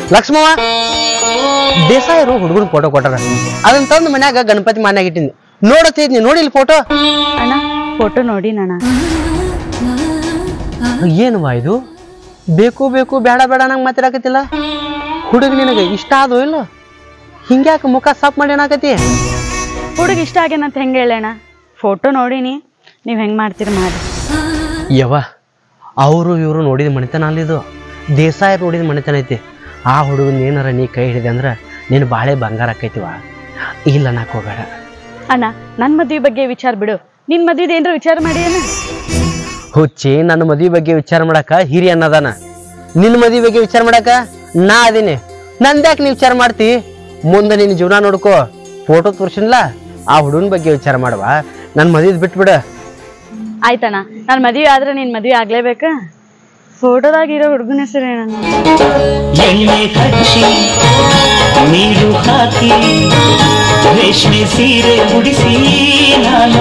ಲಕ್ಷ್ಮವ್ವ ದೇಸಾಯರು ಹುಡುಗನ ಫೋಟೋ ಕೊಟ್ಟಾರ ಅದನ್ನ ತಂದು ಮನ್ಯಾಗ ಗಣಪತಿ ಮನ್ಯಾಗ ಇಟ್ಟಿನಿ ನೋಡತ್ತಿದ್ನಿ ನೋಡಿಲ್ ಫೋಟೋ ಅಣ್ಣ ಫೋಟೋ ನೋಡಿ ಅಣ್ಣ ಏನವ್ವ ಇದು ಬೇಕು ಬೇಕು ಬೇಡ ಬೇಡ ನಂಗೆ ಮಾತಾಡಕತ್ತಿಲ್ಲ ಹುಡುಗ ನಿನಗೆ ಇಷ್ಟ ಆದೋ ಇಲ್ಲ ಹಿಂಗ್ಯಾಕ ಮುಖ ಸಾಫ್ ಮಾಡಿ ಏನಾಕತಿ ಹುಡುಗ ಇಷ್ಟ ಆಗ್ಯಾನಂತ ಹೆಂಗೆ ಹೇಳಣ್ಣ ಫೋಟೋ ನೋಡಿನಿ ನೀವು ಹೆಂಗೆ ಮಾಡ್ತೀರಿ ಮಾಡಿ ಯವ್ವ ಅವರು ಇವರು ನೋಡಿದ ಮಣಿತನ ಅಲ್ಲಿದು ದೇಸಾಯ ನೋಡಿದ ಮಣಿತನ ಐತಿ ಆ ಹುಡುಗನ ಏನಾರ ನೀ ಕೈ ಹಿಡಿದೆ ಅಂದ್ರೆ ನೀನು ಬಾಳೆ ಬಂಗಾರ ಆಕೈತಿವ ಇಲ್ಲ ಅನ್ನಕ್ ಹೋಗಬೇಡ ಅಣ್ಣ ನನ್ನ ಮದ್ವೆ ಬಗ್ಗೆ ವಿಚಾರ ಬಿಡು ನಿನ್ ಮದ್ವೆದು ಏನ್ರ ವಿಚಾರ ಮಾಡಿ ಅಣ್ಣ ಹುಚ್ಚಿ ನನ್ನ ಮದುವೆ ಬಗ್ಗೆ ವಿಚಾರ ಮಾಡಕ ಹಿರಿಯ ಅನ್ನದಾನ ನಿನ್ನ ಮದುವೆ ಬಗ್ಗೆ ವಿಚಾರ ಮಾಡಕ ನಾ ಅದೀನಿ ನಂದ್ಯಾಕೆ ನೀ ವಿಚಾರ ಮಾಡ್ತಿ ಮುಂದೆ ನಿನ್ನ ಜೀವನ ನೋಡ್ಕೋ ಫೋಟೋ ತೋರ್ಸಿನ್ಲ ಆ ಹುಡುಗನ ಬಗ್ಗೆ ವಿಚಾರ ಮಾಡುವ ನನ್ನ ಮದುವೆ ಬಿಟ್ಬಿಡ ಆಯ್ತಣ್ಣ ನಾನು ಮದ್ವೆ ಆದ್ರೆ ನಿನ್ ಮದ್ವೆ ಆಗ್ಲೇಬೇಕಾ ಫೋಟೋದಾಗ ಇರೋ ಹುಡುಗನ ಹೆಸರು ಏನಣ್ಣ ಎಣ್ಣೆ ಹಚ್ಚಿ ನೀರು ಹಾಕಿ ರೇಷ್ಮೆ ಸೀರೆ ಉಡಿಸಿ ನಾನು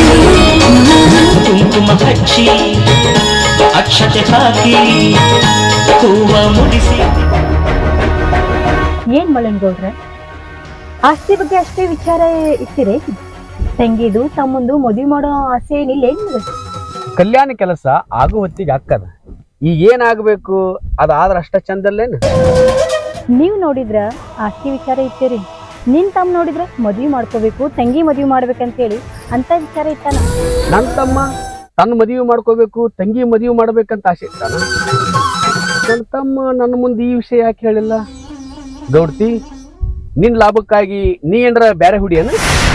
ಕುಂಕುಮ ಹಚ್ಚಿ ಅಕ್ಷತೆ ಹಾಕಿ ಹೂವ ಮುಡಿಸಿ ಏನ್ ಮಳನ್ಗೌಡ್ರ ಆಸ್ತಿ ಬಗ್ಗೆ ಅಷ್ಟೇ ವಿಚಾರ ಇರ್ತೀರಿ ತಂಗಿದು ತಮ್ಮಂದು ಮದುವೆ ಮಾಡೋ ಆಸೆ ಏನಿಲ್ಲ ಏನ್ ನಿಮ್ಗೆ? ಕಲ್ಯಾಣ ಕೆಲಸ ಆಗು ಹೊತ್ತಿಗೆ ಅಕ್ಕದ ಈಗ ಏನಾಗಬೇಕು ಅದಾದ್ರ ಅಷ್ಟ ಚಂದಲ್ಲೇನು ನೀವ್ ನೋಡಿದ್ರ ಆಸ್ತಿ ವಿಚಾರ ಇರ್ತೀರಿ ನಿನ್ ತಮ್ಮ ನೋಡಿದ್ರ ಮದ್ವಿ ಮಾಡ್ಕೋಬೇಕು ತಂಗಿ ಮದ್ವಿ ಮಾಡ್ಬೇಕಂತೇಳಿ ಅಂತ ವಿಚಾರ ಇತ್ತಾನ ನನ್ನ ತಮ್ಮ ತನ್ನ ಮದುವೆ ಮಾಡ್ಕೋಬೇಕು ತಂಗಿ ಮದುವೆ ಮಾಡ್ಬೇಕಂತ ಆಸೆ ಇರ್ತಾನ ನನ್ನ ತಮ್ಮ ನನ್ನ ಮುಂದೆ ಈ ವಿಷಯ ಯಾಕೆ ಹೇಳಿಲ್ಲ ಗೌಡ್ತಿ ನಿನ್ ಲಾಭಕ್ಕಾಗಿ ನೀ ಏನ್ರ ಬ್ಯಾರೆ ಹುಡಿಯನ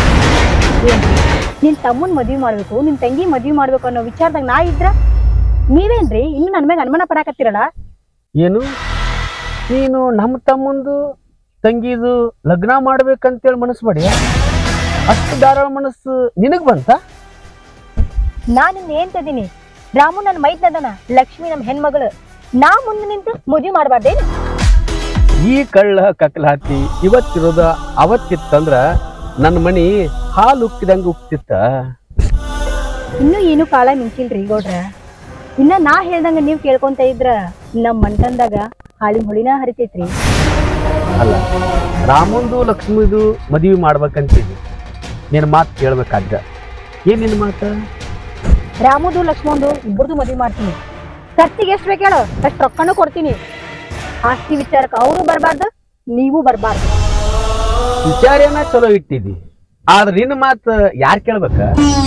ನಿನ್ ತಮ್ಮನ್ ಮದ್ವಿ ಮಾಡ್ಬೇಕು ನಿನ್ ತಂಗಿ ಮದ್ವಿ ಮಾಡ್ಬೇಕು ಅನ್ನೋ ವಿಚಾರದಾಗ ನಾ ಇದ್ರ ನೀವೇನ್ರಿ ಇನ್ನು ನನ್ ಮ್ಯಾಗ ಅನುಮಾನ ಪಡಾಕತ್ತೀರಲ್ಲ ಏನು ನೀನು ನಮ್ಮ ತಮ್ಮಂದು ತಂಗಿದು ಲಗ್ನ ಮಾಡ್ಬೇಕಂತೇಳಿ ಮನಸ್ಸು ಮಾಡಿ ಅಷ್ಟು ಧಾರಾಳ ಮನಸ್ಸು ನಿನಗ್ ಬಂತ ನಾನ್ ಇನ್ ಏನ್ ತದೀನಿ ರಾಮು ನನ್ ಮೈದ್ನದನ ಲಕ್ಷ್ಮಿ ನಮ್ ಹೆಣ್ಮಗಳು ನಾ ಮುಂದೆ ನಿಂತು ಮದ್ವಿ ಮಾಡ್ಬಾರ್ದೇನು ಈ ಕಳ್ಳ ಕಕ್ಲಾತಿ ಇವತ್ತಿರೋದ ಅವತ್ತಿತ್ತಂದ್ರ ನನ್ನ ಮನಿ ಹಾಲು ಉಕ್ಕಿದಂಗ ಉಕ್ತಿತ್ತ ಇನ್ನೂ ಏನು ಕಾಲ ಮಿಂಚಿಲ್ರಿ ಗೌಡ್ರ ಇನ್ನ ನಾ ಹೇಳ್ದಂಗ ನೀವ್ ಕೇಳ್ಕೊಂತ ಇದ್ರ ನಮ್ ಮಂಟನ್ದಾಗ ಹಾಳಿನ ಹುಳಿನ ಹರಿತೈತ್ರಿ ಅಲ್ಲ ರಾಮಂದು ಲಕ್ಷ್ಮಿದು ಮದುವೆ ಮಾಡ್ಬೇಕಂತೀನಿ ನಿನ್ನ ಮಾತು ಕೇಳ್ಬೇಕಾದ್ರ ಏನ್ ನಿನ್ನ ಮಾತು ರಾಮುದು ಲಕ್ಷ್ಮಣದು ಇಬ್ಬರದು ಮದ್ವಿ ಮಾಡ್ತೀನಿ ಖರ್ಚಿಗೆ ಎಷ್ಟ್ ಬೇಕು ಹೇಳು ಅಷ್ಟ್ ರೊಕ್ಕನೂ ಕೊಡ್ತೀನಿ ಆಸ್ತಿ ವಿಚಾರಕ್ಕೆ ಅವರು ಬರಬಾರ್ದು ನೀವು ಬರಬಾರ್ದು ವಿಚಾರೇನ ಚಲೋ ಇಟ್ಟಿದ್ದಿ ಆದ್ರೆ ನಿನ್ನ ಮಾತು ಯಾರು ಕೇಳ್ಬೇಕ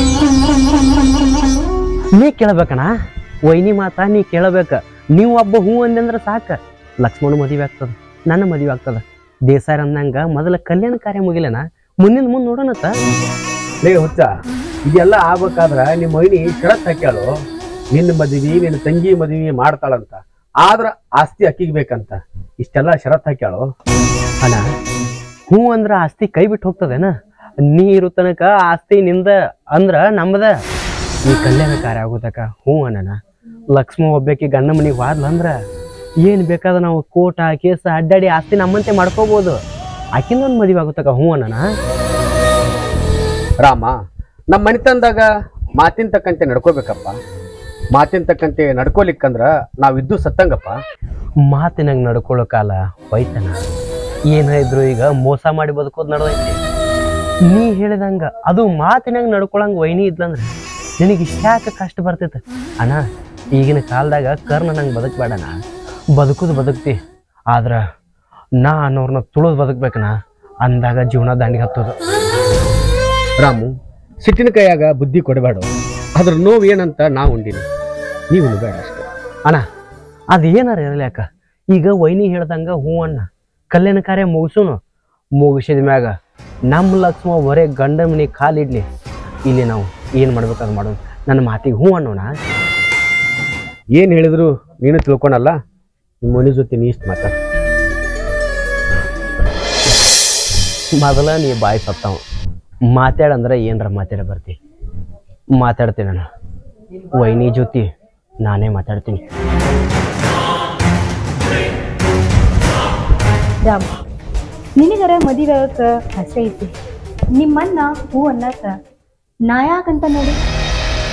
ನೀ ಕೇಳ್ಬೇಕಣ ವೈನಿ ಮಾತಾ ನೀ ಕೇಳಬೇಕ ನೀವು ಒಬ್ಬ ಹೂ ಅಂದಂದ್ರೆ ಸಾಕ ಲಕ್ಷ್ಮಣ ಮದುವೆ ಆಗ್ತದ ನನ್ನ ಮದುವೆ ಆಗ್ತದ ದೇಸಾಯ ಅಂದಂಗ ಮೊದಲ ಕಲ್ಯಾಣ ಕಾರ್ಯ ಮುಗಿಲೇನ ಮುಂದಿನ ಮುಂದೆ ನೋಡೋಣತ್ತ ಲೇ ಹುಚ್ಚ ಇದೆಲ್ಲ ಆಗ್ಬೇಕಾದ್ರ ನಿಮ್ಮ ಮೈನಿ ಷರತ್ ಹಾಕ್ಯಾಳು ನಿನ್ನ ಮದುವೆ ನಿನ್ನ ತಂಗಿ ಮದುವೆ ಮಾಡ್ತಾಳಂತ ಆದ್ರ ಆಸ್ತಿ ಅಕ್ಕಿಗೆ ಬೇಕಂತ ಇಷ್ಟೆಲ್ಲ ಷರತ್ ಹಾಕ್ಯಾಳು ಅಣ್ಣ ಹೂ ಅಂದ್ರ ಆಸ್ತಿ ಕೈ ಬಿಟ್ಟು ಹೋಗ್ತದೇನ ನೀ ಇರೋ ತನಕ ಆಸ್ತಿ ನಿಂದ ಅಂದ್ರ ನಮ್ಮದ ಈ ಕಲ್ಯಾಣ ಕಾರ್ಯ ಆಗೋದಕ್ಕ ಹೂ ಅಣ್ಣ ಲಕ್ಷ್ಮ ಒಬ್ಬಾಕಿ ಗಂಡ ಮನಿಗೆ ಹೋದ್ಲ ಅಂದ್ರ ಏನ್ ಬೇಕಾದ ನಾವು ಕೋಟ ಕೇಸ ಅಡ್ಡಾಡಿ ಆಸ್ತಿ ನಮ್ಮಂತೆ ಮಾಡ್ಕೋಬಹುದು ಆಕಿಂದ ಒಂದು ಮದುವೆ ಆಗುತ್ತಕ ಹೂ ಅಣ್ಣ ರಾಮ ನಮ್ಮ ಮನೆತನದಾಗ ಮಾತಿನ ತಕ್ಕಂತೆ ನಡ್ಕೋಬೇಕಪ್ಪ ಮಾತಿನ ತಕ್ಕಂತೆ ನಡ್ಕೋಲಿಕ್ಕಂದ್ರ ನಾವಿದ್ದು ಸತ್ತಂಗಪ್ಪ ಮಾತಿನಾಗ ನಡ್ಕೊಳ್ಳೋ ಕಾಲ ಹೋಯ್ತನ ಏನ ಇದ್ರು ಈಗ ಮೋಸ ಮಾಡಿ ಬದುಕೋದು ನಡೆದೈತಿ ನೀ ಹೇಳಿದಂಗ ಅದು ಮಾತಿನಾಗ ನಡ್ಕೊಳಂಗ ವೈನಿ ಇದ್ಲಂದ್ರ ನಿನಗೆ ಇಷ್ಟ್ಯಾಕೆ ಕಷ್ಟ ಬರ್ತೈತೆ ಅಣ್ಣ ಈಗಿನ ಕಾಲದಾಗ ಕರ್ನ ನಂಗೆ ಬದುಕಬೇಡಣ ಬದುಕುದು ಬದುಕ್ತಿ ಆದ್ರ ನಾ ಅನ್ನೋರ್ನ ತುಳಿದು ಬದುಕ್ಬೇಕಣ್ಣ ಅಂದಾಗ ಜೀವನ ದಾಂಡಿಗೆ ಹತ್ತೋದು ರಾಮು ಸಿಟ್ಟಿನ ಕೈಯಾಗ ಬುದ್ಧಿ ಕೊಡಬೇಡ ಅದ್ರ ನೋವು ಏನಂತ ನಾ ಉಂಡಿನಿ ನೀವು ಬೇಡ ಅಷ್ಟೇ ಅಣ್ಣ ಅದು ಏನಾರ ಇರಲಿ ಅಕ್ಕ ಈಗ ವೈನಿ ಹೇಳ್ದಂಗ ಹೂ ಅಣ್ಣ ಕಲ್ಯಾಣ ಕಾರ್ಯ ಮುಗಿಸೋನು ಮುಗಿಸಿದ ಮ್ಯಾಗ ನಮ್ಮ ಲಕ್ಷ್ಮ ಹೊರೆ ಗಂಡ ಮನೆ ಕಾಲಿಡ್ಲಿ ಇಲ್ಲಿ ನಾವು ಏನು ಮಾಡ್ಬೇಕಾದ್ರೆ ಮಾಡೋದು ನನ್ನ ಮಾತಿಗೆ ಹೂ ಅನ್ನೋಣ ಏನ್ ಹೇಳಿದ್ರು ನೀನು ತಿಳ್ಕೊಳಲ್ಲ ನಿಮ್ಮ ಮನೆ ಜೊತೆ ನೀ ಇಷ್ಟು ಮಾತಾಡ ಮೊದಲ ನೀ ಬಾಯಿ ಸತ್ತಾವ ಮಾತಾಡಂದ್ರೆ ಏನರ ಮಾತಾಡ ಬರ್ತಿ ಮಾತಾಡ್ತೀನಿ ನಾನು ವೈನಿ ಜೊತೆ ನಾನೇ ಮಾತಾಡ್ತೀನಿ ರಾಮ ನಿನಗರ ಮದುವೆ ಆಗಕ್ಕ ಆಸೆ ಐತಿ ನಿಮ್ಮನ್ನ ಹೂ ಅನ್ನಕ ನಾ ಯಾಕಂತ ನೋಡಿ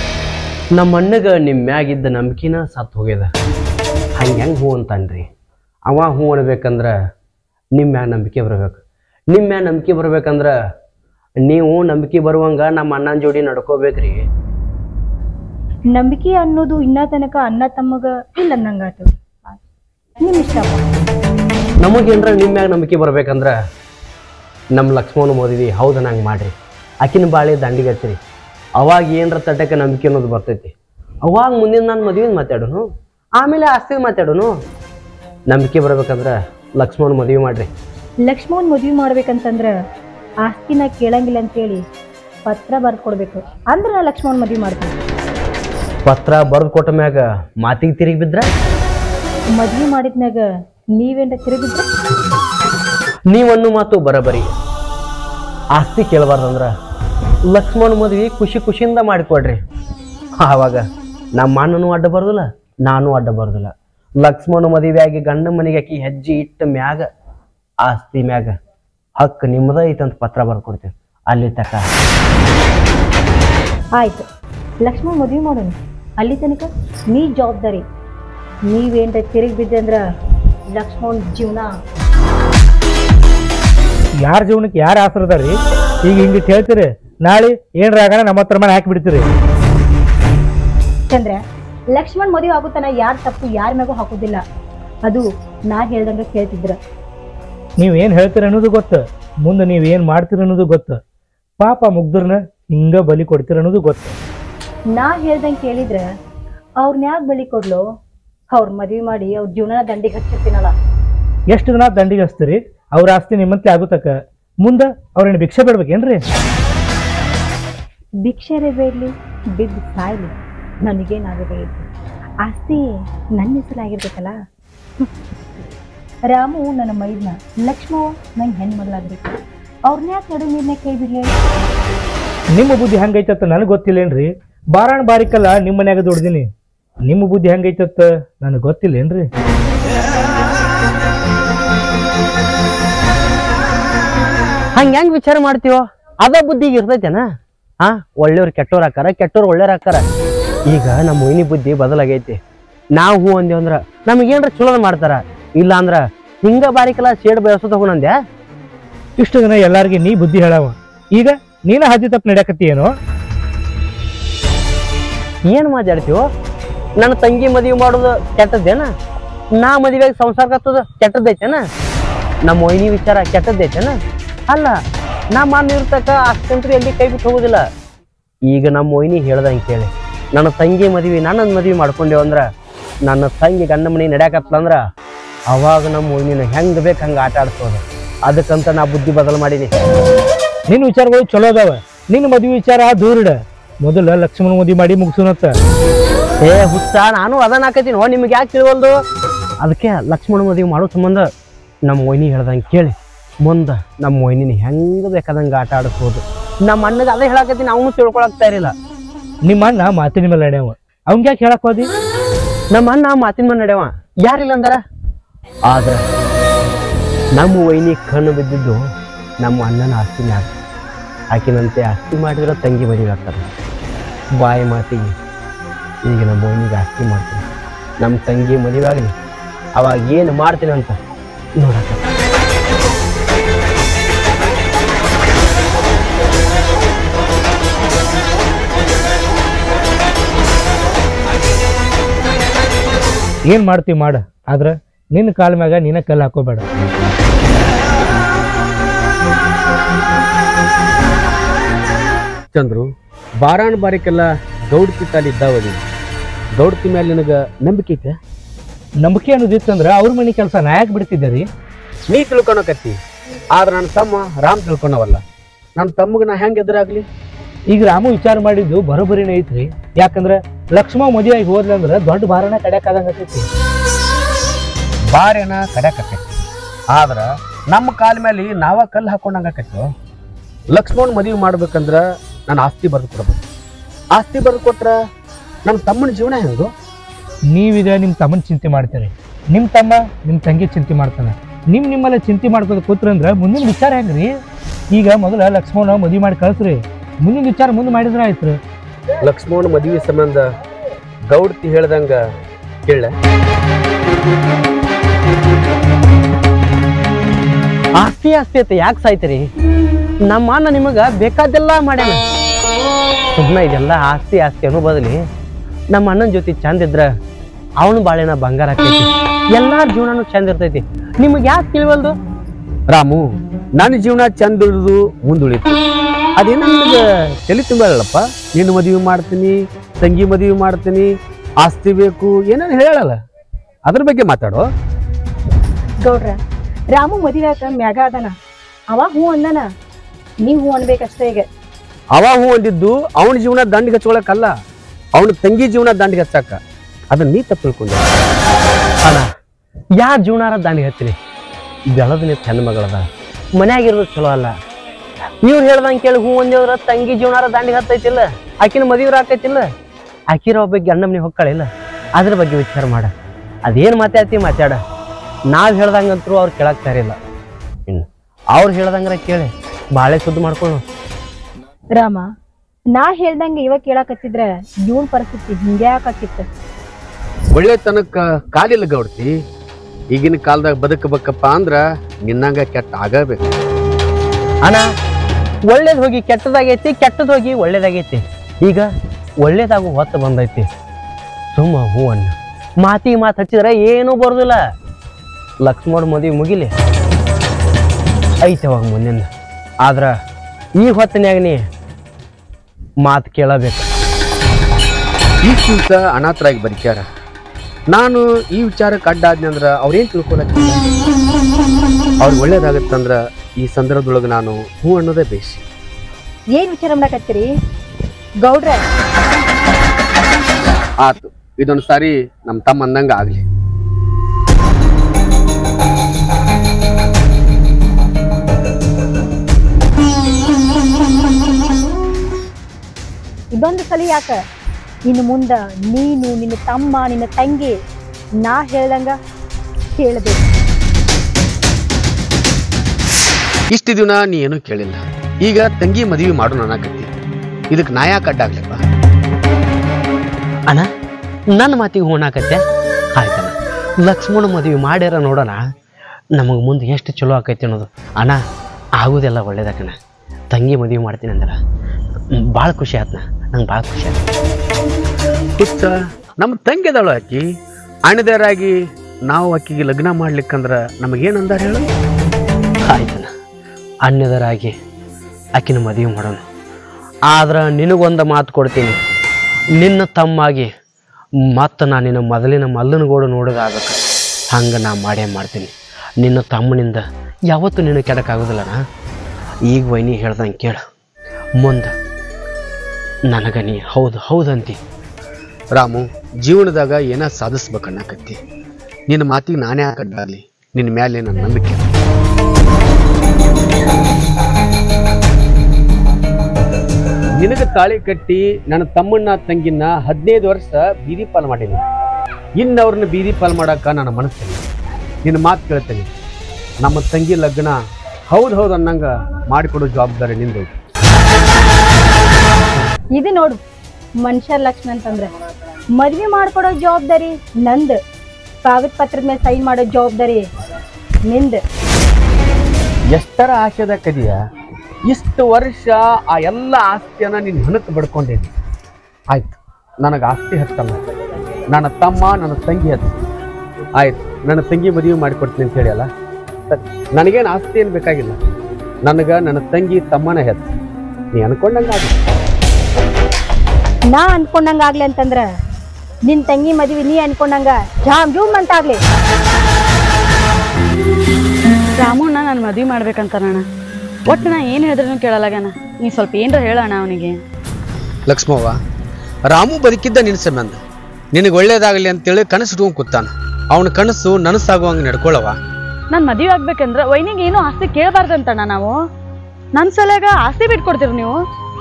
ನಮ್ಮ ಅಣ್ಣಗ ನಿಮ್ಮ ಮ್ಯಾಗಿದ್ದ ನಂಬಿಕೆನ ಸತ್ತು ಹೋಗ್ಯದ ಹಂಗೆ ಹೆಂಗೆ ಹೂ ಅಂತಾನ್ರಿ ಅವ ಹ್ಞೂ ಅನ್ಬೇಕಂದ್ರೆ ನಿಮ್ಮ ಮ್ಯಾಗ ನಂಬಿಕೆ ಬರ್ಬೇಕು ನಿಮ್ಮ ಮ್ಯಾಗ ನಂಬಿಕೆ ಬರ್ಬೇಕಂದ್ರೆ ನೀವು ನಂಬಿಕೆ ಬರುವಂಗ ನಮ್ಮ ಅಣ್ಣನ ಜೋಡಿ ನಡ್ಕೋಬೇಕ್ರಿ ನಂಬಿಕೆ ಅನ್ನೋದು ಇನ್ನ ತನಕ ಅಣ್ಣ ತಮ್ಮಗ ಇಲ್ಲ ಅನ್ನಂಗಾತು ನಿಮ್ ಇಷ್ಟಪ್ಪ ನಮಗೇನ್ರ ನಿಮ್ಮ ಮ್ಯಾಗ ನಂಬಿಕೆ ಬರ್ಬೇಕಂದ್ರೆ ನಮ್ಮ ಲಕ್ಷ್ಮಣ ಮದುವೆ ಹೌದು ನಂಗೆ ಮಾಡ್ರಿ ಆಕಿನ ಬಾಳೆ ದಂಡಿಗೆ ಹಚ್ಚಿರಿ ಅವಾಗ ಏನರ ತಟ್ಟಕ್ಕೆ ನಂಬಿಕೆ ಅನ್ನೋದು ಬರ್ತೈತಿ ಅವಾಗ ಮುಂದಿನ ನಾನು ಮದುವೆ ಮಾತಾಡೋನು ಆಮೇಲೆ ಆಸ್ತಿ ಮಾತಾಡೋನು ನಂಬಿಕೆ ಬರ್ಬೇಕಂದ್ರೆ ಲಕ್ಷ್ಮಣ ಮದುವೆ ಮಾಡ್ರಿ ಲಕ್ಷ್ಮಣ್ ಮದ್ವಿ ಮಾಡ್ಬೇಕಂತಂದ್ರ ಆಸ್ತಿನ ಕೇಳಂಗಿಲ್ಲ ಅಂತೇಳಿ ಪತ್ರ ಬರ್ದ್ ಕೊಡ್ಬೇಕು ಅಂದ್ರ ನಾ ಲಕ್ಷ್ಮಣ್ ಮದ್ವಿ ಮಾಡ್ತೀನಿ ಪತ್ರ ಬರೆದು ಕೊಟ್ಟ ಮ್ಯಾಗ ಮಾತಿಗೆ ತಿರುಗಿ ಬಿದ್ರ ಮದ್ವಿ ಮಾಡಿದ್ಮ್ಯಾಗ ನೀವೇನ್ರ ತಿರುಗಿದ್ರ ನೀವನ್ನು ಮಾತು ಬರಬರಿ ಆಸ್ತಿ ಕೇಳಬಾರ್ದಂದ್ರ ಲಕ್ಷ್ಮಣ ಮದ್ವಿ ಖುಷಿ ಖುಷಿಯಿಂದ ಮಾಡಿಕೊಡ್ರಿ ಆವಾಗ ನಮ್ಮ ಅಣ್ಣನೂ ಅಡ್ಡ ಬರೋದಿಲ್ಲ ನಾನು ಅಡ್ಡ ಬರೋದಿಲ್ಲ ಲಕ್ಷ್ಮಣ ಮದುವೆಯಾಗಿ ಗಂಡ ಮನೆಗೆ ಆಕಿ ಹೆಜ್ಜೆ ಇಟ್ಟ ಮ್ಯಾಗ ಆಸ್ತಿ ಮ್ಯಾಗ ಹಕ್ಕು ನಿಮ್ಮದ ಐತಂತ ಪತ್ರ ಬರ್ದು ಕೊಡ್ತೇವೆ ಅಲ್ಲಿ ತಕ ಆಯ್ತು ಲಕ್ಷ್ಮಣ್ ಮದ್ವಿ ಮಾಡೋಣ ಅಲ್ಲಿ ತನಕ ನೀ ಜವಾಬ್ದಾರಿ ನೀವೇನ್ರ ತಿರುಗಿ ಬಿದ್ದಂದ್ರ ಲಕ್ಷ್ಮಣ್ ಜೀವನ ಯಾರ ಜೀವನಕ್ಕೆ ಯಾರು ಆಸರದಾರಿ ಈಗ ಹಿಂಗಿಟ್ಟು ಹೇಳ್ತೀರಿ ನಾಳೆ ಏನ್ರ ಆಗೋಣ ನಮ್ಮ ಹತ್ರ ಮನೆ ಹಾಕಿ ಬಿಡ್ತೀರಿ ಚಂದ್ರ ಲಕ್ಷ್ಮಣ್ ಮದುವೆ ಆಗುತ್ತಾನ ಯಾರ ತಪ್ಪು ಯಾರ ಮ್ಯಾಗೂ ಹಾಕುದಿಲ್ಲ ಅದು ನಾ ಹೇಳ್ದಂಗ ಕೇಳ್ತಿದ್ರ ನೀವು ಏನು ಹೇಳ್ತೀರಿ ಅನ್ನೋದು ಗೊತ್ತು ಮುಂದೆ ನೀವು ಏನು ಮಾಡ್ತೀರಿ ಅನ್ನೋದು ಗೊತ್ತು ಪಾಪ ಮುಗ್ದ್ರನ್ನ ಹಿಂಗ ಬಲಿ ಕೊಡ್ತೀರಿ ಅನ್ನೋದು ಗೊತ್ತು ನಾ ಹೇಳ್ದಂಗೆ ಕೇಳಿದ್ರ ಅವ್ರನ್ನ ಯಾಕೆ ಬಲಿ ಕೊಡ್ಲು ಅವ್ರ ಮದ್ವಿ ಮಾಡಿ ಅವ್ರ ಜೀವನ ದಂಡಿಗೆ ಹಚ್ಚಿರ್ತೀನಲ್ಲ ಎಷ್ಟು ದಿನ ದಂಡಿಗೆ ಹಚ್ತೀರಿ ಅವ್ರ ಆಸ್ತಿ ನಿಮ್ಮಂತೆ ಆಗುತ್ತಕ ಮುಂದೆ ಅವ್ರೇನು ಭಿಕ್ಷೆ ಬಿಡ್ಬೇಕೇನ್ರಿ ಭಿಕ್ಷೆರೆ ಬೇಡ್ಲಿ ಬಿದ್ದು ಸಾಯ್ಲಿ ನನಗೇನಾಗಬೇಕು ಆಸ್ತಿ ನನ್ನ ಹೆಸರಾಗಿರ್ಬೇಕಲ್ಲ ರಾಮು ನನ್ನ ಮೈದ್ನ ಲಕ್ಷ್ಮವ ನಂಗೆ ಹೆಣ್ಣು ಮಗಳಾಗ್ಬೇಕು ಅವ್ರನ್ನ ಯಾಕೆ ನಡು ನೀರ್ನ ಕೈ ಬಿಡ್ಲಿ ನಿಮ್ಮ ಬುದ್ಧಿ ಹೆಂಗೈತತ್ತ ನನಗೆ ಗೊತ್ತಿಲ್ಲೇನ್ರಿ ಬಾರಾಣ ಬಾರಿಕಲ್ಲ ನಿಮ್ಮ ಮನ್ಯಾಗ ದುಡ್ದೀನಿ ನಿಮ್ಮ ಬುದ್ಧಿ ಹೆಂಗೈತತ್ತ ನನಗೆ ಗೊತ್ತಿಲ್ಲೇನ್ರಿ ಹಂಗೆ ಹೆಂಗೆ ವಿಚಾರ ಮಾಡ್ತೀವೋ ಅದ ಬುದ್ಧಿಗೆ ಇರ್ತೈತೇನ ಹಾ ಒಳ್ಳೆಯವ್ರು ಕೆಟ್ಟವ್ರು ಹಾಕಾರ ಕೆಟ್ಟವ್ರು ಒಳ್ಳೆಯವ್ರು ಹಾಕಾರ ಈಗ ನಮ್ಮ ಮೊಯ್ನಿ ಬುದ್ಧಿ ಬದಲಾಗೈತಿ ನಾವು ಹೂ ಅಂದೇವ್ ಅಂದ್ರ ನಮಗೇನ್ರ ಚಲೋದ ಮಾಡ್ತಾರ ಇಲ್ಲ ಅಂದ್ರ ಹಿಂಗ ಬಾರಿಕಲ್ಲ ಸೇಡ್ ಬೆಳೆಸೋದ ಹೋಗಣಂದ್ಯಾ ಇಷ್ಟು ದಿನ ಎಲ್ಲಾರ್ಗಿ ನೀ ಬುದ್ಧಿ ಹೇಳವ ಈಗ ನೀನ ಹಾದಿ ತಪ್ಪು ನಡೆಯಕತ್ತಿ ಏನೋ ಏನ್ ಮಾತಾಡ್ತೀವೋ ನನ್ನ ತಂಗಿ ಮದುವೆ ಮಾಡೋದು ಕೆಟ್ಟದ್ದೇನ ನಾ ಮದುವೆಗೆ ಸಂಸಾರ ಕತ್ತದ ಕೆಟ್ಟದ್ದೈತೇನ ನಮ್ಮ ಮೊಯ್ನಿ ವಿಚಾರ ಕೆಟ್ಟದ್ದೈತೇನ ಅಲ್ಲ ನಾ ಮಾನ ಇರ್ತಕ್ಕ ಅಷ್ಟಂತ್ರು ಎಲ್ಲಿ ಕೈ ಬಿಟ್ಟು ಹೋಗೋದಿಲ್ಲ ಈಗ ನಮ್ಮ ಮೊಯ್ನಿ ಹೇಳ್ದಂಗೆ ಕೇಳಿ ನನ್ನ ತಂಗಿ ಮದುವೆ ನನ್ನ ಮದುವೆ ಮಾಡ್ಕೊಂಡೇವು ಅಂದ್ರ ನನ್ನ ತಂಗಿ ಗಂಡ ಮನೆ ನಡೆಯಕತ್ತಂದ್ರ ಅವಾಗ ನಮ್ಮ ಮೊಯ್ನಿನ ಹೆಂಗ್ ಬೇಕು ಹಂಗೆ ಆಟ ಆಡ್ಸೋದು ಅದಕ್ಕಂತ ನಾ ಬುದ್ಧಿ ಬದಲು ಮಾಡೀನಿ ನಿನ್ನ ವಿಚಾರಗಳು ಚಲೋ ಅದಾವ ನಿನ್ನ ಮದುವೆ ವಿಚಾರ ದೂರಿಡ ಮೊದಲ ಲಕ್ಷ್ಮಣ ಮದುವೆ ಮಾಡಿ ಮುಗಿಸೋನತ್ತ ಏ ಹುಚ್ಚ ನಾನು ಅದನ್ನ ಹಾಕತ್ತೀನಿ ಓ ನಿಮ್ಗೆ ಯಾಕೆ ತಿಳಿವಲ್ದು ಅದಕ್ಕೆ ಲಕ್ಷ್ಮಣ ಮದುವೆ ಮಾಡೋ ಸಂಬಂಧ ನಮ್ಮ ಮೊಯ್ನಿ ಹೇಳ್ದಂಗೆ ಕೇಳಿ ಮುಂದೆ ನಮ್ಮ ಮೊಯ್ನಿನ ಹೆಂಗೆ ಬೇಕಾದಂಗೆ ಆಟ ಆಡಿಸ್ಬೋದು ನಮ್ಮ ಅಣ್ಣಗೆ ಅದೇ ಹೇಳಕತ್ತೀನಿ ಅವನು ತಿಳ್ಕೊಳಕ್ತಾ ಇರಲಿಲ್ಲ ನಿಮ್ಮ ಅಣ್ಣ ಮಾತಿನ ಮೇಲೆ ನಡೆಯವ ಅವಂಗ ಯಾಕೆ ಹೇಳಕ್ ಹೋದಿ ನಮ್ಮ ಅಣ್ಣ ಮಾತಿನ ಮೇಲೆ ನಡೆಯವ ಯಾರಿಲ್ಲ ಅಂದಾರ ಆದ್ರೆ ನಮ್ಮ ವೈನಿ ಕಣ್ಣು ಬಿದ್ದಿದ್ದು ನಮ್ಮ ಅಣ್ಣನ ಆಸ್ತಿ ಮ್ಯಾಗ ಆಕಿನಂತೆ ಆಸ್ತಿ ಮಾಡಿದ್ರೆ ತಂಗಿ ಮದುವೆ ಆಗ್ತಾರೆ ಬಾಯಿ ಮಾತಿಗೆ ಈಗ ನಮ್ಮ ವೈನಿಗೆ ಆಸ್ತಿ ಮಾಡ್ತೀನಿ ನಮ್ಮ ತಂಗಿ ಮದುವೆ ಆಗಲಿ ಅವಾಗ ಏನು ಮಾಡ್ತೀನಿ ಅಂತ ನೋಡಕ್ಕ ಏನ್ ಮಾಡ್ತಿ ಮಾಡ ಆದ್ರ ನಿನ್ನ ಕಾಲ ಮ್ಯಾಗ ನೀನ ಕಲ್ಲು ಹಾಕೋಬೇಡ ಚಂದ್ರು ಬಾರಾಣ ಬಾರಿಕೆಲ್ಲ ಗೌಡ್ತಿ ತಾಲಿ ಇದ್ದಾವದಿ ಗೌಡ್ತಿ ಮೇಲೆ ನಿನಗ ನಂಬಿಕೆ ಐತೆ ನಂಬಿಕೆ ಅನ್ನೋದಿತ್ತಂದ್ರ ಅವ್ರ ಮನೆ ಕೆಲಸ ನಾ ಯಾಕೆ ಬಿಡ್ತಿದ್ದೆ ರೀ ನೀ ತಿಳ್ಕೊಳಕತ್ತಿ ಆದ್ರೆ ನನ್ನ ತಮ್ಮ ರಾಮ್ ತಿಳ್ಕೊಳವಲ್ಲ ನನ್ನ ತಮ್ಮಗ ನಾ ಹೆಂಗ್ ಎದುರಾಗ್ಲಿ ಈಗ ರಾಮು ವಿಚಾರ ಮಾಡಿದ್ದು ಬರೋಬ್ಬರಿನೇ ಐತ್ರಿ ಯಾಕಂದ್ರ ಲಕ್ಷ್ಮ ಮದುವೆ ಆಗಿ ಹೋದ್ಲಂದ್ರ ದೊಡ್ಡ ಭಾರನ ಕಡ್ಯಾಕಾದಂಗ ಆಕೈತಿ ಬಾರೇನ ಕಡ್ಯಾಕತ್ತೈತಿ ಆದ್ರ ನಮ್ಮ ಕಾಲ ಮೇಲೆ ನಾವ ಕಲ್ಲು ಹಾಕೊಂಡಂಗಾಕೈತು ಲಕ್ಷ್ಮಣ್ ಮದುವೆ ಮಾಡ್ಬೇಕಂದ್ರ ನಾನು ಆಸ್ತಿ ಬರೆದು ಕೊಡ್ಬೇಕು ಆಸ್ತಿ ಬರೆದು ಕೊಟ್ರ ನಮ್ಮ ತಮ್ಮನ ಜೀವನ ಹೆಂಗು ನೀವಿದೆ ನಿಮ್ಮ ತಮ್ಮನ ಚಿಂತೆ ಮಾಡ್ತೀರಿ ನಿಮ್ಮ ತಮ್ಮ ನಿಮ್ಮ ತಂಗಿ ಚಿಂತೆ ಮಾಡ್ತಾನೆ ನಿಮ್ ನಿಮ್ಮಲ್ಲ ಚಿಂತೆ ಮಾಡ್ಕೋತ ಕೂತ್ರಂದ್ರ ಮುಂದಿನ ವಿಚಾರ ಹೆಂಗ್ರಿ ಈಗ ಮೊದಲ ಲಕ್ಷ್ಮಣ ಮದುವೆ ಮಾಡಿ ಕಳ್ಸ್ರಿ ಮುಂದಿನ ವಿಚಾರ ಮುಂದೆ ಮಾಡಿದ್ರ ಆಯ್ತು ಲಕ್ಷ್ಮಣ್ ಮದುವೆ ಸಂಬಂಧ ಗೌಡ್ತಿ ಹೇಳ್ದಂಗ ಕೇಳ ಆಸ್ತಿ ಆಸ್ತಿ ಅಂತ ಯಾಕೆ ಸಾಯ್ತೀರಿ ನಮ್ಮ ಅಣ್ಣ ನಿಮಗ ಬೇಕಾದೆಲ್ಲ ಮಾಡ್ಯಾನ ಸುಮ್ಮನೆ ಇದೆಲ್ಲ ಆಸ್ತಿ ಆಸ್ತಿ ಅನ್ನೋ ಬದಲಿ ನಮ್ಮ ಅಣ್ಣನ ಜೊತೆ ಚಂದ ಇದ್ರ ಅವನು ಬಾಳೆನ ಬಂಗಾರ ಆಕೈತಿ ಎಲ್ಲಾರ ಜೀವನನು ಚಂದ ಇರ್ತೈತಿ ನಿಮಗೆ ಯಾಕೆ ತಿಳಿವಲ್ದು ರಾಮು ನನ್ನ ಜೀವನ ಚಂದ ಉಳಿದು ಮುಂದುಳಿತು ಅದೇನೋ ನಿನಗೆ ತಲೆ ತುಂಬಲ್ಲಪ್ಪ ನಿನ್ನ ಮದುವೆ ಮಾಡ್ತೀನಿ ತಂಗಿ ಮದುವೆ ಮಾಡ್ತೀನಿ ಆಸ್ತಿ ಬೇಕು ಏನೇನು ಹೇಳಲ್ಲ ಅದ್ರ ಬಗ್ಗೆ ಮಾತಾಡೋ ಗೌಡ್ರ ರಾಮು ಮದುವೆ ಮ್ಯಾಗ ಅದಾನ ಅವ ಹೂ ಅಂದನ ನೀವ್ ಹೂ ಅನ್ಬೇಕಷ್ಟೇ ಈಗ ಅವ ಹೂ ಅಂದಿದ್ದು ಅವನ ಜೀವನ ದಂಡಿಗೆ ಹಚ್ಕೊಳಕಲ್ಲ ಅವನ ತಂಗಿ ಜೀವನ ದಂಡಿಗೆ ಹಚ್ಚಾಕ ಅದನ್ನ ನೀ ತಪ್ಪು ತಿಳ್ಕೊಂಡೆ ಅಣ್ಣ ಯಾರ ಜೀವನಾರ ದಾಂಡಿಗೆ ಹತ್ತಿರಿ ಬೆಳದಿನ ಚೆನ್ನ ಮಗಳದ ಮನ್ಯಾಗಿರೋದು ಚಲೋ ಅಲ್ಲ ಇವ್ರು ಹೇಳ್ದಂಗೆ ಕೇಳಿ ಹೂ ಒಂದೇವ್ರ ತಂಗಿ ಜೀವನಾರ ದಾಂಡಿಗೆ ಹತ್ತೈತಿಲ್ಲ ಆಕಿನ ಮದುವೆ ಆಕೈತಿಲ್ಲ ಆಕಿರ ಒಬ್ಬ ಗಂಡ ಮನೆ ಹೊಕ್ಕಳಿಲ್ಲ ಅದ್ರ ಬಗ್ಗೆ ವಿಚಾರ ಮಾಡ ಅದೇನು ಮಾತಾಡ್ತಿ ಮಾತಾಡ ನಾವ್ ಹೇಳ್ದಂಗಂತರೂ ಅವ್ರು ಕೇಳಕ್ ತಯಾರಿಲ್ಲ ಇನ್ನು ಅವ್ರು ಹೇಳ್ದಂಗ್ರ ಕೇಳಿ ಬಾಳೆ ಸುದ್ದಿ ಮಾಡ್ಕೊಂಡು ರಾಮ ನಾ ಹೇಳ್ದಂಗೆ ಇವಾಗ ಕೇಳಾಕತ್ತಿದ್ರ ಇವನ್ ಪರಿಸ್ಥಿತಿ ಹಿಂಗೆ ಯಾಕಾಕಿತ್ತು ಒಳ್ಳೆತನಕ್ಕ ಕಾಲಿಲ್ಲ ಗೌಡ್ತಿ ಈಗಿನ ಕಾಲದಾಗ ಬದುಕಬೇಕಪ್ಪ ಅಂದ್ರ ನಿನ್ನಂಗ ಕೆಟ್ಟ ಆಗಬೇಕು ಅಣ್ಣ ಒಳ್ಳೇದ್ ಹೋಗಿ ಕೆಟ್ಟದಾಗೈತಿ ಕೆಟ್ಟದ್ ಹೋಗಿ ಒಳ್ಳೇದಾಗೈತಿ ಈಗ ಒಳ್ಳೇದಾಗು ಹೊತ್ತು ಬಂದೈತಿ ಸುಮ್ಮ ಹೂ ಅಣ್ಣ ಮಾತಿಗೆ ಮಾತು ಹಚ್ಚಿದ್ರೆ ಏನೂ ಬರೋದಿಲ್ಲ ಲಕ್ಷ್ಮಣ ಮದುವೆ ಮುಗಿಲಿ ಐತೆ ಅವಾಗ ಮುಂದಿನ ಆದ್ರ ಈ ಹೊತ್ತಿನ್ಯಾಗ ನೀ ಮಾತು ಕೇಳಬೇಕು ಇಷ್ಟು ದಿವಸ ಅನಾಥರಾಗಿ ಬದುಕ್ಯಾರ ನಾನು ಈ ವಿಚಾರಕ್ಕೆ ಅಡ್ಡ ಆದ್ನಿ ಅಂದ್ರ ಅವ್ರೇನ್ ತಿಳ್ಕೊಳಕ್ ಅವ್ರಿಗೆ ಒಳ್ಳೇದಾಗತ್ತಂದ್ರ ಈ ಸಂದರ್ಭದೊಳಗೆ ನಾನು ಹೂ ಅನ್ನೋದೇ ಬೇಸಿ ಏನ್ ವಿಚಾರ ಮಾಡಕತ್ತೀರಿ ಗೌಡ್ರ ಆತು ಇದೊಂದು ಸಾರಿ ನಮ್ಮ ತಮ್ಮ ಅಂದಂಗ ಆಗ್ಲಿ ಇದೊಂದು ಸಲ ಯಾಕ ಇನ್ನು ಮುಂದ ನೀನು ನಿನ್ನ ತಮ್ಮ ನಿನ್ನ ತಂಗಿ ನಾ ಹೇಳ್ದಂಗ ಕೇಳಬೇಕು ಇಷ್ಟು ದಿನ ನೀ ಏನೂ ಕೇಳಿಲ್ಲ ಈಗ ತಂಗಿ ಮದುವೆ ಮಾಡೋಣ ಅನ್ನಕತ್ತಿ ಇದಕ್ಕೆ ನಾ ಯಾಕೆ ಅಡ್ಡ ಆಗ್ಲಪ್ಪ ಅಣ್ಣ ನನ್ನ ಮಾತಿಗೆ ಹೂಣಾಕತ್ತೆ ಆಯ್ತಣ್ಣ ಲಕ್ಷ್ಮಣ ಮದುವೆ ಮಾಡ್ಯಾರ ನೋಡೋಣ ನಮಗೆ ಮುಂದೆ ಎಷ್ಟು ಚಲೋ ಆಕೈತಿ ಅನ್ನೋದು ಅಣ್ಣ ಆಗೋದೆಲ್ಲ ಒಳ್ಳೇದಕ್ಕಣ್ಣ ತಂಗಿ ಮದುವೆ ಮಾಡ್ತೀನಿ ಅಂದ್ರೆ ಭಾಳ ಖುಷಿ ಆತ್ನ ನಂಗೆ ಭಾಳ ಖುಷಿ ಆಯ್ತು ಹುಚ್ಚ ನಮ್ಮ ತಂಗಿದಳು ಆಕಿ ಅಣ್ಣದೇರಾಗಿ ನಾವು ಆಕಿಗೆ ಲಗ್ನ ಮಾಡ್ಲಿಕ್ಕಂದ್ರ ನಮಗೇನು ಅಂದಾರ ಹೇಳು ಆಯ್ತಣ್ಣ ಅನ್ಯದರಾಗಿ ಆಕಿನ ಮದುವೆ ಮಾಡೋಣ ಆದ್ರೆ ನಿನಗೊಂದು ಮಾತು ಕೊಡ್ತೀನಿ ನಿನ್ನ ತಮ್ಮಾಗಿ ಮತ್ತೆ ನಾನು ನಿನ್ನ ಮೊದಲಿನ ಮಲ್ಲನಗೋಡು ನೋಡೋದಾಗಬೇಕು ಹಂಗೆ ನಾ ಮಾಡೇ ಮಾಡ್ತೀನಿ ನಿನ್ನ ತಮ್ಮನಿಂದ ಯಾವತ್ತೂ ನಿನ್ನ ಕೆಡಕ್ಕಾಗೋದಿಲ್ಲಣ್ಣ ಈಗ ವೈನಿ ಹೇಳ್ದಂಗೆ ಕೇಳು ಮುಂದೆ ನನಗೆ ನೀ ಹೌದು ಹೌದಂತಿ ರಾಮು ಜೀವನದಾಗ ಏನ ಸಾಧಿಸ್ಬೇಕನ್ನಕತ್ತಿ ನಿನ್ನ ಮಾತಿಗೆ ನಾನೇ ಹಾಕಡ್ಡಾಗ್ಲಿ ನಿನ್ನ ಮ್ಯಾಲೆ ನನ್ನ ನಂಬಿಕೆ ನಿನಗೆ ತಾಳಿ ಕಟ್ಟಿ ನನ್ನ ತಮ್ಮನ್ನ ತಂಗಿನ ಹದಿನೈದು ವರ್ಷ ಬೀದಿ ಪಾಲ್ ಮಾಡೀನಿ ಇನ್ನು ಅವ್ರನ್ನ ಬೀದಿ ಪಾಲ್ ಮಾಡಾಕ ನನ್ನ ಮನಸ್ಸಿಲ್ಲ ನಿನ್ನ ಮಾತು ಕೇಳ್ತೇನೆ ನಮ್ಮ ತಂಗಿ ಲಗ್ನ ಹೌದು ಹೌದು ಅನ್ನಂಗ ಮಾಡಿಕೊಡೋ ಜವಾಬ್ದಾರಿ ನಿಂದು ಇದು ನೋಡು ಮನುಷ್ಯ ಲಕ್ಷಣ ಅಂತಂದ್ರ ಮದ್ವೆ ಮಾಡ್ಕೊಡೋ ಜವಾಬ್ದಾರಿ ನಂದ್ ಕಾಗದ ಪತ್ರದ ಮೇಲೆ ಸೈನ್ ಮಾಡೋ ಜವಾಬ್ದಾರಿ ನಿಂದ ಎಷ್ಟರ ಆಶೆದ ಕದಿಯ ಇಷ್ಟು ವರ್ಷ ಆ ಎಲ್ಲ ಆಸ್ತಿಯನ್ನ ನೀನು ಹಣಕ್ಕೆ ಬಡ್ಕೊಂಡೇನಿ ಆಯ್ತು ನನಗೆ ಆಸ್ತಿ ಹತ್ತಲ್ಲ ನನ್ನ ತಮ್ಮ ನನ್ನ ತಂಗಿ ಹತ್ತು ಆಯ್ತು ನನ್ನ ತಂಗಿ ಮದುವೆ ಮಾಡಿಕೊಡ್ತೀನಿ ಅಂತ ಹೇಳಿ ಅಲ್ಲ ಸರಿ ನನಗೇನು ಆಸ್ತಿ ಏನು ಬೇಕಾಗಿಲ್ಲ ನನಗೆ ನನ್ನ ತಂಗಿ ತಮ್ಮನ ಹೆತ್ತು ನೀ ಅನ್ಕೊಂಡಂಗೆ ಆಗಲಿ ನಾ ಅನ್ಕೊಂಡಂಗ ಆಗ್ಲಿ ಅಂತಂದ್ರ ನಿನ್ ತಂಗಿ ಮದ್ವಿ ನೀ ಅನ್ಕೊಂಡಂಗ ಜಾಮ್ ಜೂಮ್ ಅಂತ ಆಗ್ಲಿ ರಾಮಣ್ಣ ನಾನು ಮದುವೆ ಮಾಡ್ಬೇಕಂತಾನಣ್ಣ ಒಟ್ಟು ನಾ ಏನು ಹೇಳಿದ್ರು ಕೇಳಲಾಗಣ ನೀ ಸ್ವಲ್ಪ ಏನರ ಹೇಳಣ್ಣ ಅವನಿಗೆ ಲಕ್ಷ್ಮವ್ವ ರಾಮು ಬದುಕಿದ್ದ ನಿನ್ನ ಸಂಬಂಧ ನಿನಗೆ ಒಳ್ಳೇದಾಗಲಿ ಅಂತೇಳಿ ಕನಸು ಇಟ್ಕೊಂಡು ಕೂತಾನ ಅವನ ಕನಸು ನನಸಾಗುವಂಗೆ ನಡ್ಕೊಳ್ಳವ ನಾನು ಮದುವೆ ಆಗ್ಬೇಕಂದ್ರ ವೈನಿಗೆ ಏನೂ ಆಸ್ತಿ ಕೇಳಬಾರ್ದಂತಣ್ಣ ನಾವು ನನ್ನ ಸಲಗ ಆಸ್ತಿ ಬಿಟ್ಕೊಡ್ತೀರಿ ನೀವು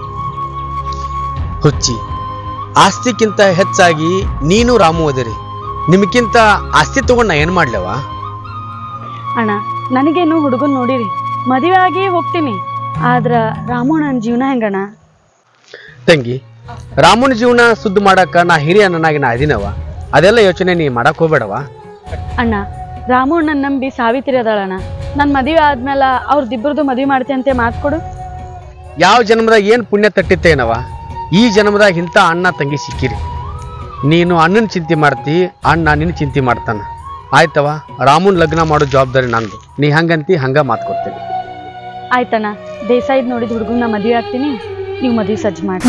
ಹುಚ್ಚಿ ಆಸ್ತಿಕ್ಕಿಂತ ಹೆಚ್ಚಾಗಿ ನೀನು ರಾಮು ಅದಿರಿ ನಿಮಗಿಂತ ಆಸ್ತಿ ತಗೊಂಡು ನಾ ಏನು ಮಾಡ್ಲವ ಅಣ್ಣ ನನಗೇನು ಹುಡುಗನ್ ನೋಡಿರಿ ಮದುವೆ ಆಗಿ ಹೋಗ್ತೀನಿ ಆದ್ರ ರಾಮು ನನ್ನ ಜೀವನ ಹೆಂಗಣ್ಣ ತಂಗಿ ರಾಮನ ಜೀವನ ಸುದ್ದಿ ಮಾಡಾಕ ನಾ ಹಿರಿಯ ನನ್ನಾಗಿ ನಾ ಅದೀನವ ಅದೆಲ್ಲ ಯೋಚನೆ ನೀ ಮಾಡಕ್ ಹೋಗ್ಬೇಡವ ಅಣ್ಣ ರಾಮು ನನ್ನ ನಂಬಿ ಸಾವಿತ್ರಿ ಅದಾಳಣ್ಣ ನನ್ನ ಮದುವೆ ಆದ್ಮೇಲೆ ಅವ್ರದ್ದಿಬ್ಬರದು ಮದುವೆ ಮಾಡ್ತೀನಿ ಅಂತ ಮಾತು ಕೊಡು ಯಾವ ಜನ್ಮದಾಗ ಏನು ಪುಣ್ಯ ತಟ್ಟಿತ್ತೇನವ ಈ ಜನ್ಮದಾಗ ಇಂಥ ಅಣ್ಣ ತಂಗಿ ಸಿಕ್ಕಿರಿ ನೀನು ಅಣ್ಣನ ಚಿಂತೆ ಮಾಡ್ತಿ ಅಣ್ಣ ನಿನ್ನ ಚಿಂತೆ ಮಾಡ್ತಾನ ಆಯ್ತವ ರಾಮನ್ ಲಗ್ನ ಮಾಡೋ ಜವಾಬ್ದಾರಿ ನಂದು ನೀ ಹಂಗಂತಿ ಹಂಗ ಮಾತು ಕೊಡ್ತೀನಿ ಆಯ್ತಣ್ಣ ದೇಸಾಯಿದ್ ನೋಡಿದ ಹುಡುಗನ ಮದುವೆ ಆಗ್ತೀನಿ ನೀವು ಮದುವೆ ಸಜ್ಜು ಮಾಡಿ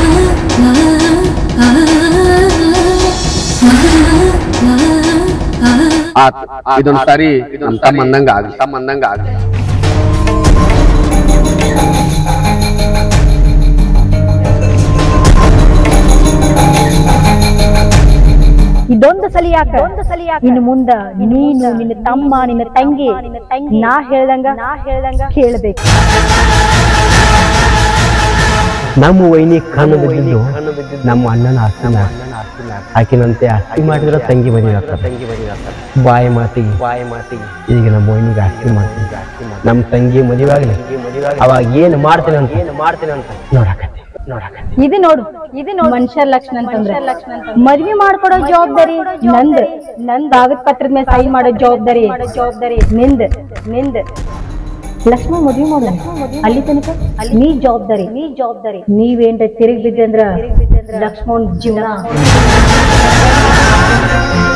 ಆತ್ ಇದೊಂದ್ ಸಾರಿ ನಮ್ ತಮ್ಮ ಅಂದಂಗ ಆಗ್ಲಿ ತಮ್ಮ ಅಂದಂಗ ಆಗ್ಲಿ ಇದೊಂದು ಸಲಿ ಯಾಕ ಇನ್ನು ಮುಂದ ನೀನು ನಿನ್ನ ತಮ್ಮ ನಿನ್ನ ತಂಗಿ ನಾ ಹೇಳ್ದಂಗ ನಾ ಹೇಳ್ದಂಗ ಕೇಳ್ಬೇಕು ನಮ್ಮ ವೈನಿ ಕಣ್ಣು ಬಿದ್ದಿದ್ದು ನಮ್ಮ ಅಣ್ಣನ ಆಸ್ತಿನ ಆಕಿನಂತೆ ಆಸ್ತಿ ಮಾಡಿದ್ರೆ ತಂಗಿ ಮದುವೆ ಆಗ್ತಾರೆ ಬಾಯಿ ಮಾತಿಗೆ ಬಾಯಿ ಮಾತಿಗೆ ಈಗ ನಮ್ಮ ವೈನಿಗೆ ಆಸ್ತಿ ಮಾಡ್ತೀನಿ ನಮ್ಮ ತಂಗಿ ಮದುವೆ ಆಗಲಿ ಅವಾಗ ಏನು ಮಾಡ್ತೀನಿ ಅಂತ ಏನು ಮಾಡ್ತೀನಿ ಅಂತ ನೋಡಕತ್ತಿ ನೋಡಕತ್ತಿ ಇದು ನೋಡು ಇದು ನೋಡು ಮನುಷ್ಯರ ಲಕ್ಷಣ ಅಂತಂದ್ರೆ ಮದ್ವಿ ಮಾಡ್ಕೊಡೋ ಜವಾಬ್ದಾರಿ ನಂದ್ ನಂದ್ ಕಾಗದ ಪತ್ರದ ಮೇಲೆ ಸೈನ್ ಮಾಡೋ ಜವಾಬ್ದಾರಿ ಜವಾಬ್ದಾರಿ ನಿಂದ್ ನಿಂದ್ ಲಕ್ಷ್ಮ ಮದ್ವಿ ಮಾಡು ಅಲ್ಲಿ ತನಕ ನೀ ಜವಾಬ್ದಾರಿ ನೀ ಜವಾಬ್ದಾರಿ ನೀವೇನ್ರ ತಿರುಗಿ ಬಿದ್ದೆ ಅಂದ್ರ ಲಕ್ಷ್ಮಣ್ ಜೀವನ